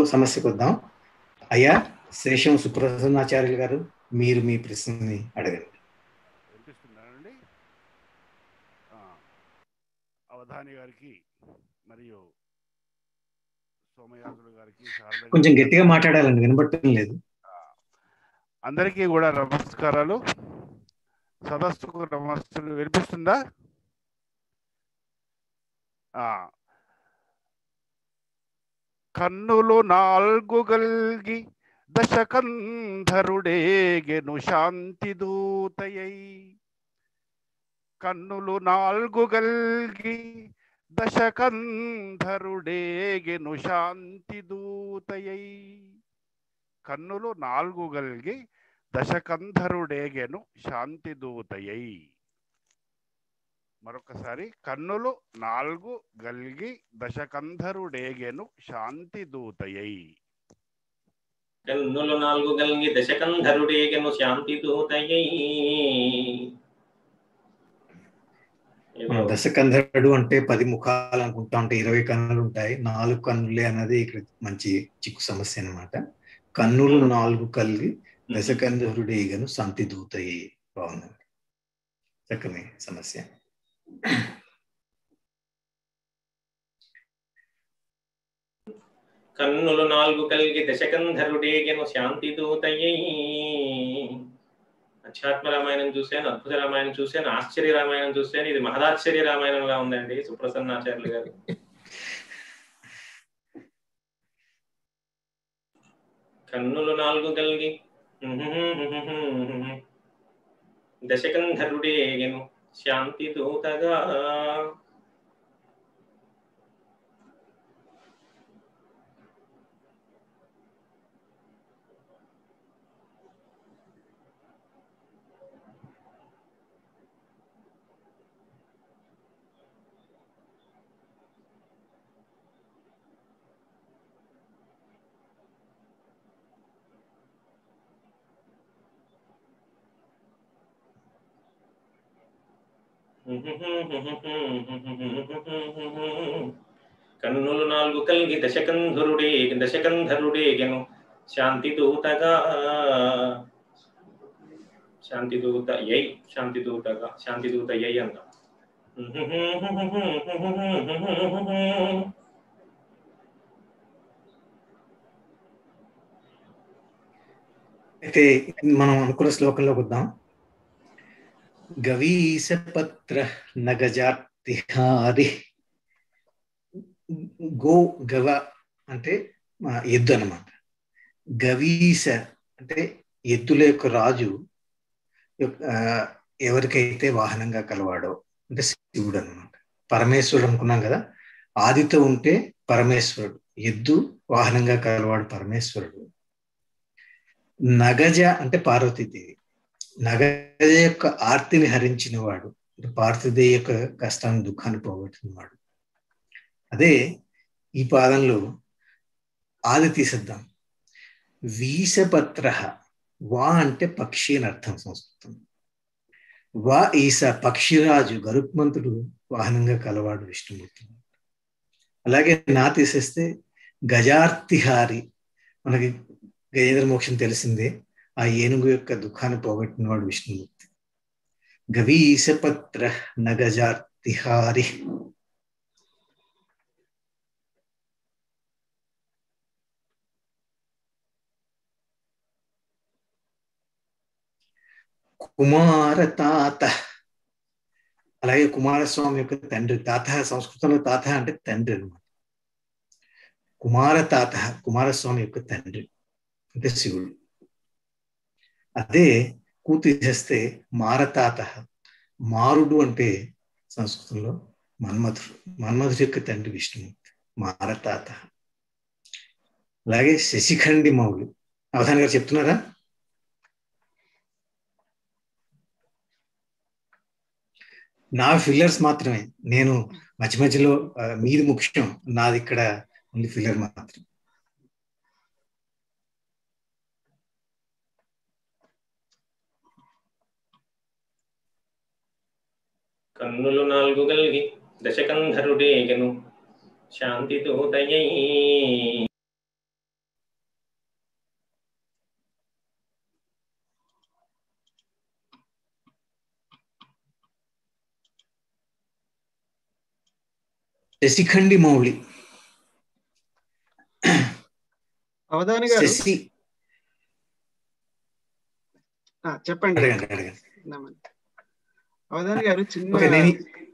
సమస్యకు వద్దాం అయ్యా శేషం సుప్రసన్నాచార్యులు గారు మీరు మీ ప్రశ్నని అడగండి వినిపిస్తున్నానండి ఆ, అవధాని గారికి మరియు సోమయాజులు గారికి శారద కొంచెం గారికి, గట్టిగా మాట్లాడాలండి వినబట్టం లేదు అందరికీ కూడా నమస్కారాలు సదస్సుకు నమస్తులు వినిపిస్తుందా ఆ, కన్నులు నాలుగు గల్గి దశకంధరుడేగెను శాంతి దూతయై కన్నులు నాలుగు గల్గి దశకంధరుడేగెను శాంతి దూతయై కన్నులు నాలుగు గల్గి దశకంధరుడేగెను శాంతి దూతయై మరొకసారి కన్నులు నాలుగు గల్గి దశకంధరుడేగెను శాంతి దూతయై కన్నులు నాలుగు గల్గి దశకంధరుడేగను శాంతి దూతయ్యై మనం దశకంధరుడు అంటే పది ముఖాలు అనుకుంటా ఉంటే ఇరవై కన్నులు ఉంటాయి నాలుగు కన్నులే అన్నది ఇక్కడ మంచి చిక్కు సమస్య అన్నమాట కన్నులు నాలుగు కలిగి దశకంధరుడు ఈగను సంతి దూతయి బాగుందండి చక్కని సమస్య కన్నులు నాలుగు కలిగి దశకంధరుడేగను శాంతి దూతయ్యై అధ్యాత్మ రామాయణం చూశాను అద్భుత రామాయణం చూశాను ఆశ్చర్య రామాయణం చూశాను ఇది మహదాశ్చర్య రామాయణంలా ఉందండి సుప్రసన్నాచార్యులు గారు కన్నులు నాలుగు కలిగి దశకంధరుడేగను శాంతి దూతగా కన్నులు నాలుగు కలిగి దశకంధరుడే దశకంధరుడేగను శాంతి దూతగా శాంతి దూత యై శాంతి దూతగా శాంతి దూత యై అంట అయితే మనం అనుకున్న శ్లోకంలోకి వద్దాం గవీశపత్ర నగజాతిహారి గో గవ అంటే ఆ, ఎద్దు అన్నమాట గవీశ అంటే ఎద్దుల యొక్క రాజు యొక్క, ఆ, ఎవరికైతే వాహనంగా కలవాడో అంటే శివుడు అన్నమాట పరమేశ్వరుడు అనుకున్నాం కదా ఆదితో ఉంటే పరమేశ్వరుడు ఎద్దు వాహనంగా కలవాడు పరమేశ్వరుడు నగజ అంటే పార్వతీదేవి నగజ యొక్క ఆర్తిని హరించిన వాడు అంటే పార్వతీదేవి యొక్క కష్టాన్ని దుఃఖాన్ని పోగొట్టిన వాడు అదే ఈ పాదంలో ఆది తీసేద్దాం వీసపత్ర వా అంటే పక్షి అని అర్థం సంస్కృతం వా ఈస పక్షిరాజు గరుత్మంతుడు వాహనంగా కలవాడు విష్ణుమూర్తి అలాగే నా తీసేస్తే గజార్తిహారి మనకి గజేంద్ర మోక్షం తెలిసిందే ఆ ఏనుగు యొక్క దుఃఖాన్ని పోగొట్టిన వాడు విష్ణుమూర్తి గవీశపత్ర నగజార్తిహారి కుమార తాత అలాగే కుమారస్వామి యొక్క తండ్రి తాత సంస్కృతంలో తాత అంటే తండ్రి అనమాట కుమార తాత కుమారస్వామి యొక్క తండ్రి అంటే శివుడు అదే కూ తీసేస్తే మారతాత మారుడు అంటే సంస్కృతంలో మన్మధుడు మన్మధుడు యొక్క తండ్రి విష్ణుమూర్తి మారతాత అలాగే శశిఖండి మౌలు అవధాని గారు చెప్తున్నారా నా ఫిల్లర్స్ మాత్రమే నేను మధ్య మధ్యలో ఆ, మీది ముఖ్యం నాది ఇక్కడ ఓన్లీ ఫిల్లర్ మాత్రం కన్నులు నాలుగు గల్గి దశకంధరుడేగను శాంతి దూతయ్యై శశిఖండి మౌళి అవధాని గారు శశి ఆ, చెప్పండి అడగండి అడగండి నమస్తే. అవధాని గారు చిన్న ఓకే నేను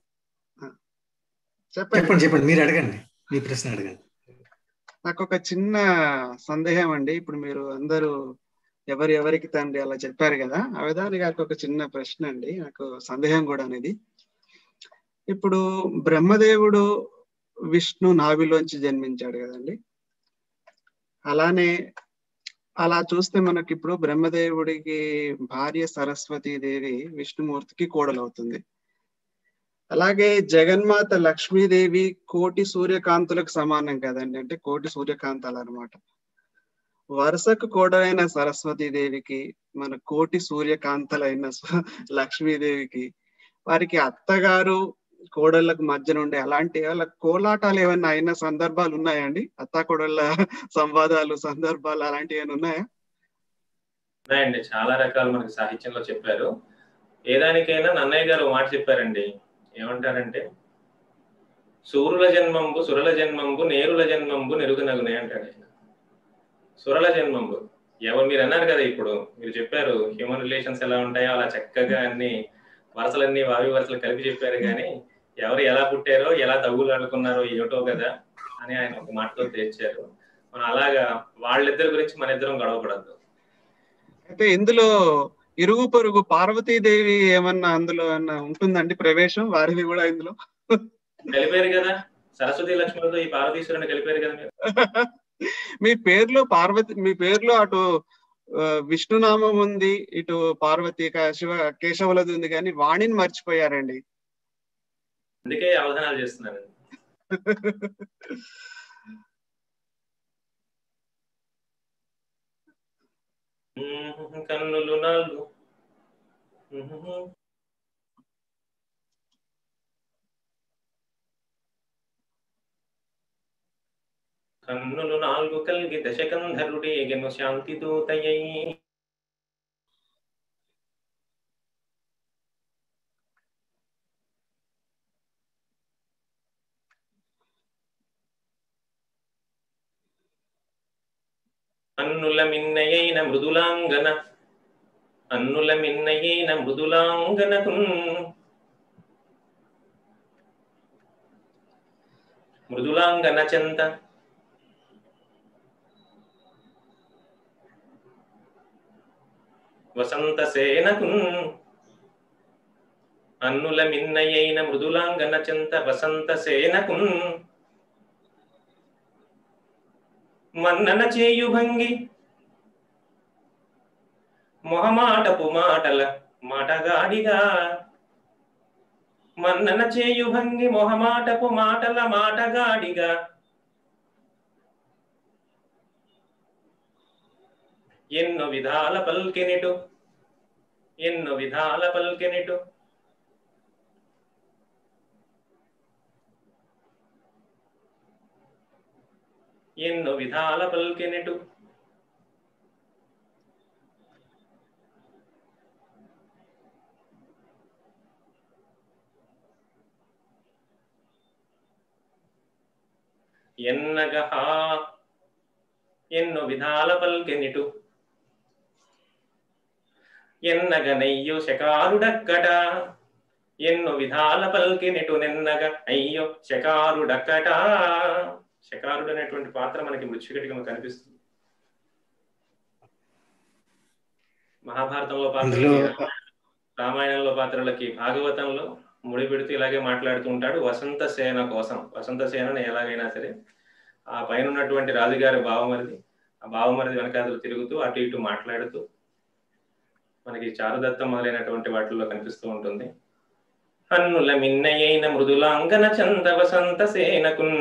చెప్పండి చెప్పండి చెప్పండి మీరు అడగండి మీ ప్రశ్న అడగండి నాకు ఒక చిన్న సందేహం అండి ఇప్పుడు మీరు అందరూ ఎవరు ఎవరికి తండ్రి అలా చెప్పారు కదా అవధాని గారికి ఒక చిన్న ప్రశ్న అండి నాకు సందేహం కూడా అనేది ఇప్పుడు బ్రహ్మదేవుడు విష్ణు నాభిలోంచి జన్మించాడు కదండి అలానే అలా చూస్తే మనకి ఇప్పుడు బ్రహ్మదేవుడికి భార్య సరస్వతి దేవి విష్ణుమూర్తికి కోడలవుతుంది అలాగే జగన్మాత లక్ష్మీదేవి కోటి సూర్యకాంతులకు సమానం కదండి అంటే కోటి సూర్యకాంతాలు అనమాట వరుసకు కోడలైన సరస్వతీదేవికి మన కోటి సూర్యకాంతలైన స- లక్ష్మీదేవికి వారికి అత్తగారు కోడళ్ళకు మధ్యన ఉండే అలాంటి వాళ్ళ కోలాటాలు ఏమైనా అయిన సందర్భాలు ఉన్నాయండి అత్త కోడళ్ళ సంవాదాలు సందర్భాలు అలాంటివి ఏమైనా ఉన్నాయా ఉన్నాయండి చాలా రకాలు మనకి సాహిత్యంలో చెప్పారు ఏదానికైనా నన్నయ్య గారు ఒక మాట చెప్పారండి ఏమంటారంటే సూరుల జన్మంబు సురల జన్మంబు నేరుల జన్మంబు నెరుగునగునే అంటాడు ఆయన సురల జన్మంబు ఎవరు మీరు అన్నారు కదా ఇప్పుడు మీరు చెప్పారు హ్యూమన్ రిలేషన్స్ ఎలా ఉంటాయో అలా చక్కగా అన్ని వరుసలన్నీ వావి వరుసలు కలిపి చెప్పారు కానీ ఎవరు ఎలా పుట్టారో ఎలా తగులు ఆడుకున్నారో ఏమిటో కదా అని ఆయన ఒక మాటతో తెచ్చారు మనం అలాగా వాళ్ళిద్దరి గురించి మన ఇద్దరం గొడవపడద్దు అయితే ఇందులో ఇరుగు పొరుగు పార్వతీదేవి ఏమన్నా అందులో ఏమన్నా ఉంటుందండి ప్రవేశం వారిది కూడా ఇందులో కలిపారు కదా సరస్వతి లక్ష్మణులతో ఈ పార్వతీశ్వరుని కలిపారు కదా మీరు మీ పేర్లో పార్వతి మీ పేర్లో అటు ఆ, విష్ణునామం ఉంది ఇటు పార్వతి క- శివ కేశవులది ఉంది కానీ వాణిని మర్చిపోయారండి అందుకే అవధానాలు చేస్తున్నాను కన్నులు నాలుగు కన్నులు నాలుగు కలిగి దశకంధరుడే గెను శాంతి దూతయ్యై అన్నుల మిన్నయైన మృదులాంగన అన్నుల మిన్నయైన మృదులాంగనకున్ మృదులాంగన చెంత వసంత సేనకున్ అన్నుల మిన్నయైన మృదులాంగన చెంత వసంత సేనకున్ మన్నన చేయు భంగి మొహమాటపు మాటల మాటగాడిగా మన్నన చేయు భంగి మొహమాటపు మాటల మాటగాడిగా ఎన్నో విధాల పల్కెనిటు ఎన్నో విధాల పల్కెనిటు ఎన్నో విధాల పల్కెనిటు ఎన్నగహా ఎన్నో విధాల పల్కెనిటు ఎన్నగ నెయ్యో శకారుడక్కట ఎన్నో విధాల పల్కెనిటు నిన్నగ అయ్యో శకారుడక్కట శకారుడు అనేటువంటి పాత్ర మనకి మృత్యుకటిగా కనిపిస్తుంది మహాభారతంలో అందులో పాత్రలకి రామాయణంలో పాత్రలకి భాగవతంలో ముడి పెడుతూ ఇలాగే మాట్లాడుతూ ఉంటాడు వసంత సేన కోసం వసంత సేనని ఎలాగైనా సరే ఆ పైన ఉన్నటువంటి రాజుగారి బావమరిది ఆ బావమరిది వెనకాతలు తిరుగుతూ అటు ఇటు మాట్లాడుతూ మనకి చారుదత్తం మొదలైనటువంటి వాటిల్లో కనిపిస్తూ ఉంటుంది అన్నుల మిన్నయైన మృదులాంగన చంద వసంత సేనకున్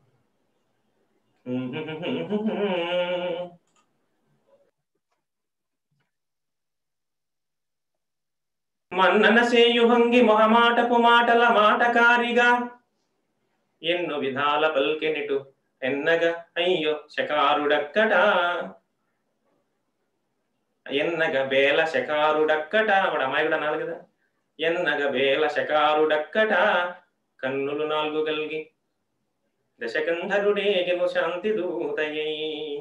మన్నన సేయుభంగి మొహమాటపు మాటల మాటకారిగా ఎన్నో విధాల పల్కెనిటు ఎన్నగ అయ్యో శకారుడక్కట ఎన్నగ బేల శకారుడక్కట వాడు అమ్మాయి కూడా అనాలి కదా ఎన్నగ బేల శకారుడక్కట కన్నులు నాలుగు కలిగి దశకంధరుడేగెను శాంతి దూతయై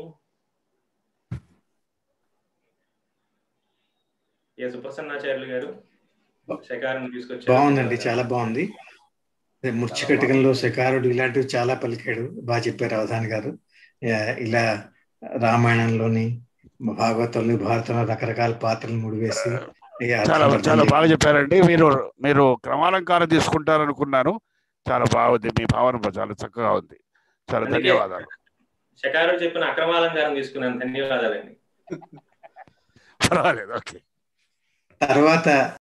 ఏ సుప్రసన్నాచార్యులు గారు శకారం తీసుకొచ్చారు బాగుందండి చాలా బాగుంది అదే ముర్చికటికంలో శకారుడు ఇలాంటివి చాలా పలికాడు బాగా చెప్పారు అవధాని గారు యా- ఇలా రామాయణంలోని భాగవతంలో భారతంలో రకరకాల పాత్రలు ముడివేసి ఈ చాలా అర్థాలు చాలా అర్థం బాగా చెప్పారండి మీరు మీరు క్రమాలంకారం తీసుకుంటారనుకున్నాను చాలా బాగుంది మీ భావన చాలా చక్కగా ఉంది చాలా అందుకే- ధన్యవాదాలు శకారుడు చెప్పిన అక్రమాలంకారం తీసుకున్నాను ధన్యవాదాలండి పర్వాలేదు ఓకే తర్వాత